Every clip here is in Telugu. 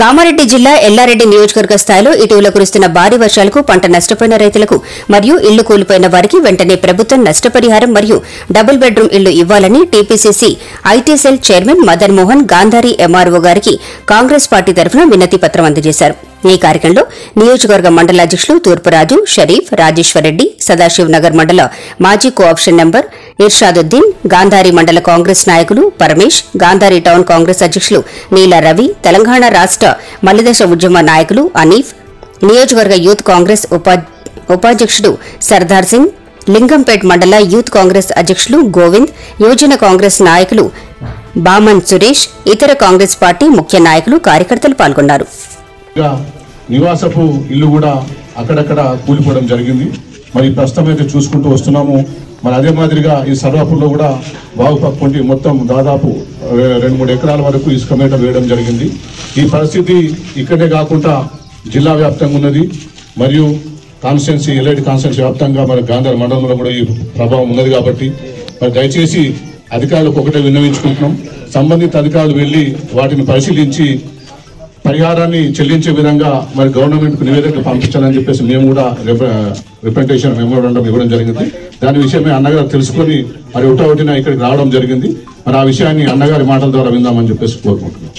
కామారెడ్డి జిల్లా ఎల్లారెడ్డి నియోజకవర్గ స్థాయిలో ఇటీవల కురుస్తున్న భారీ వర్షాలకు పంట నష్టపోయిన రైతులకు మరియు ఇళ్లు కూలిపోయిన వారికి వెంటనే ప్రభుత్వం నష్టపరిహారం మరియు డబుల్ బెడ్రూమ్ ఇళ్లు ఇవ్వాలని TPCC IT cell chairman Madan Mohan Gandhari MRO గారికి కాంగ్రెస్ పార్టీ తరఫున వినతి పత్రం అందజేశారు ఈ కార్యక్రమంలో నియోజకవర్గ మండల అధ్యక్షులు తూర్పురాజు షరీఫ్ రాజేశ్వరరెడ్డి సదాశివ్ నగర్ మండల మాజీ కోఆప్షన్ నెంబర్ ఇర్షాదుద్దీన్ గాంధారి మండల కాంగ్రెస్ నాయకులు పరమేష్ గాంధారి టౌన్ కాంగ్రెస్ అధ్యక్షులు నీల రవి తెలంగాణ రాష్ట మలిదశ ఉద్యమ నాయకులు అనీఫ్ నియోజకవర్గ యూత్ కాంగ్రెస్ ఉపా- ఉపాధ్యక్షుడు సర్దార్ సింగ్ లింగంపేట్ మండల యూత్ కాంగ్రెస్ అధ్యక్షులు గోవింద్ యువజన కాంగ్రెస్ నాయకులు బామన్ సురేష్ ఇతర కాంగ్రెస్ పార్టీ ముఖ్య నాయకులు కార్యకర్తలు పాల్గొన్నారు ఇంకా నివాసపు ఇల్లు కూడా అక్కడక్కడ కూలిపోవడం జరిగింది మరి ప్రస్తుతం అయితే చూసుకుంటూ వస్తున్నాము మరి అదే మాదిరిగా ఈ సర్వాపూర్లో కూడా బాగు పక్కుండి మొత్తం దాదాపు ఆ, రెండు మూడు ఎకరాల వరకు ఇసుక మేట వేయడం జరిగింది ఈ పరిస్థితి ఇక్కడే కాకుండా జిల్లా వ్యాప్తంగా ఉన్నది మరియు కాన్స్టిట్యున్సీ ఎల్ఐడి కాన్స్టిట్యున్సీ వ్యాప్తంగా మరి గాంధార్ మండలంలో కూడా ఈ ప్రభావం ఉన్నది కాబట్టి మరి దయచేసి అధికారులకు ఒకటే విన్నవించుకుంటున్నాం సంబంధిత అధికారులు వెళ్ళి వాటిని పరిశీలించి పరిహారాన్ని చెల్లించే విధంగా మరి గవర్నమెంట్ కు నివేదిక పంపించాలని చెప్పేసి మేము కూడా రిప్రజెంటేషన్ మెమోరాండం ఇవ్వడం జరిగింది దాని విషయమే అన్నగారు తెలుసుకొని మరి ఒకటో ఒకటిన ఇక్కడికి రావడం జరిగింది మరి ఆ విషయాన్ని అన్నగారి మాటల ద్వారా విందామని చెప్పేసి కోరుకుంటున్నాం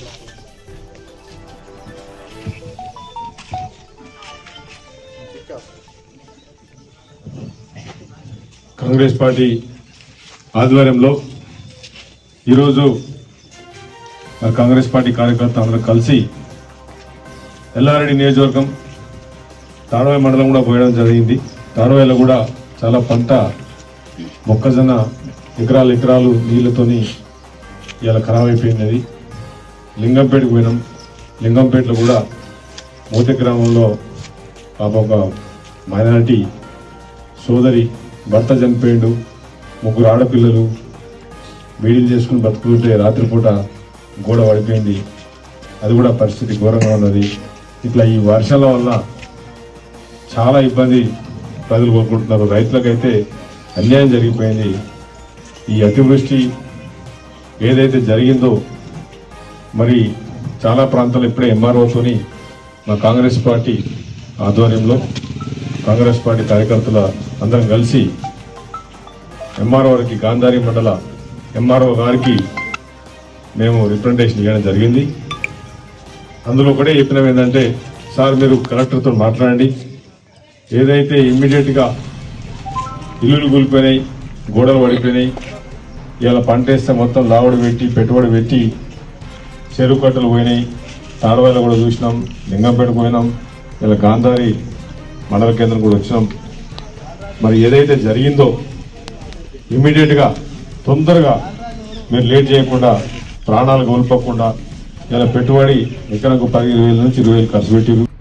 కాంగ్రెస్ పార్టీ ఆధ్వర్యంలో ఈరోజు మా కాంగ్రెస్ పార్టీ కార్యకర్త అందరూ కలిసి ఎల్లారెడ్డి నియోజకవర్గం తాడవాయి మండలం కూడా పోయడం జరిగింది తాడవాయిలో కూడా చాలా పంట మొక్కజొన్న ఎకరాలు ఎకరాలు నీళ్ళతోని ఇలా ఖరాబ్ అయిపోయినది లింగంపేటకు పోయినాం లింగంపేటలో కూడా మోతి గ్రామంలో పాప ఒక మైనారిటీ సోదరి భర్త చనిపోయిండు ముగ్గురు ఆడపిల్లలు బీడీలు చేసుకుని బతుకుతుంటే రాత్రిపూట గోడ పడిపోయింది అది కూడా పరిస్థితి ఘోరంగా ఉన్నది ఇట్లా ఈ వర్షాల వల్ల చాలా ఇబ్బంది ప్రజలు కోరుకుంటున్నారు రైతులకైతే అన్యాయం జరిగిపోయింది ఈ అతివృష్టి ఏదైతే జరిగిందో మరి చాలా ప్రాంతాలు ఇప్పుడే ఎంఆర్ఓతోని మా కాంగ్రెస్ పార్టీ ఆధ్వర్యంలో కాంగ్రెస్ పార్టీ కార్యకర్తల అందరం కలిసి ఎంఆర్ఓ గారికి గాంధారి మండల ఎంఆర్ఓ గారికి మేము రిప్రజెంటేషన్ ఇవ్వడం జరిగింది అందులో ఒకటే చెప్పినాం ఏంటంటే సార్ మీరు కలెక్టర్తో మాట్లాడండి ఏదైతే ఇమ్మీడియట్గా ఇల్లులు కూలిపోయినాయి గోడలు పడిపోయినాయి ఇలా పంట వేస్తే మొత్తం లావడి పెట్టి పెట్టుబడి పెట్టి చెరువు కట్టలు పోయినాయి తాడవాయిలో కూడా చూసినాం లింగంపేట పోయినాం ఇలా గాంధారి మండల కేంద్రం కూడా వచ్చినాం మరి ఏదైతే జరిగిందో ఇమ్మీడియట్గా తొందరగా మీరు లేట్ చేయకుండా ప్రాణాలు కోల్పోకుండా ఇలా పెట్టుబడి ఎకరకు పదిహేను వేల నుంచి ఇరవై వేలు ఖర్చు పెట్టిరు